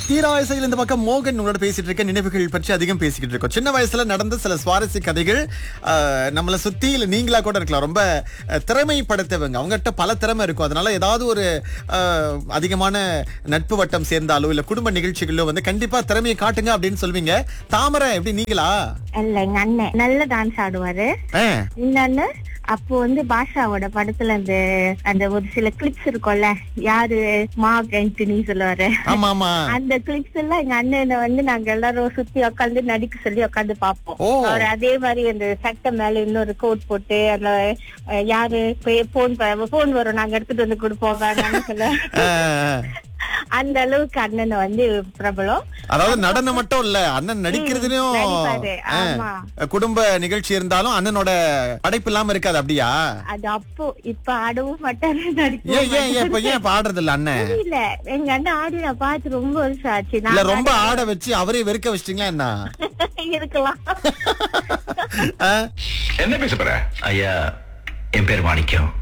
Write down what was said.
தீரா வயசுல இந்த பக்கம் மோகன் உங்களோட பேசிட்டு இருக்க நினைவுகள் பற்றி அதிகம் பேசிக்கிட்டு இருக்கோம் சின்ன வயசுல நடந்த சில சுவாரஸ்ய கதைகள் ஆஹ், நம்மளை சுத்தி இல்ல நீங்களா கூட இருக்கலாம் ரொம்ப அஹ், திறமைப்படுத்தவங்க அவங்ககிட்ட பல திறமை இருக்கும் அதனால ஏதாவது ஒரு ஆஹ், அதிகமான நட்பு வட்டம் சேர்ந்தாலோ இல்ல குடும்ப நிகழ்ச்சிகளோ வந்து கண்டிப்பா திறமையை காட்டுங்க அப்படின்னு சொல்வீங்க தாமரை எப்படி நீங்களா இல்ல எங்க அண்ணன் நல்ல டான்ஸ் ஆடுவாரு ஆ, இன்னொன்னு அப்போ வந்து பாஷாவோட படத்துல அந்த அந்த ஒரு சில கிளிப்ஸ் இருக்கும்ல யாரு மார்க் ஆண்டனி சொல்லுவாரு ஆமா ஆமா அந்த கிளிப்ஸ் எல்லாம் எங்க அண்ணனை வந்து நாங்க எல்லாரும் சுத்தி உட்காந்து நடிக்க சொல்லி உட்காந்து பாப்போம் ஓ. அவர் அதே மாதிரி அந்த சட்டை மேல இன்னொரு கோட் போட்டு அந்த அஹ், யாரு போன் போன் வரும் நாங்க எடுத்துட்டு வந்து கொடுப்போம் வேணாம்னு சொல்ல ஆ, ஆ. அந்த அளவுக்கு அண்ணனை வந்து பிரபலம் அதாவது நடனம் மட்டும் இல்ல அண்ணன் நடிக்கிறதுலயும் நடிப்பாரு, ஆ, ஆமா. குடும்ப நிகழ்ச்சி இருந்தாலும் அண்ணனோட படைப்பு இல்லாம இருக்காது அப்படியா அது அப்போ இப்ப ஆடவும் மாட்டாரு ஏன் நடிக்கவும் ஏன் ஏன் இப்ப ஏன் பாடுறது இல்ல அண்ணன் தெரியல எங்க அண்ணன் ஆடி நான் பார்த்து ரொம்ப வருஷம் ஆச்சு இல்ல நான் ரொம்ப ஆட வச்சு அவரே வெறுக்க வச்சிட்டீங்களா என்ன இருக்கலாம் ஆ? என்ன பேச போற ஐயா என் பேர் மாணிக்கம்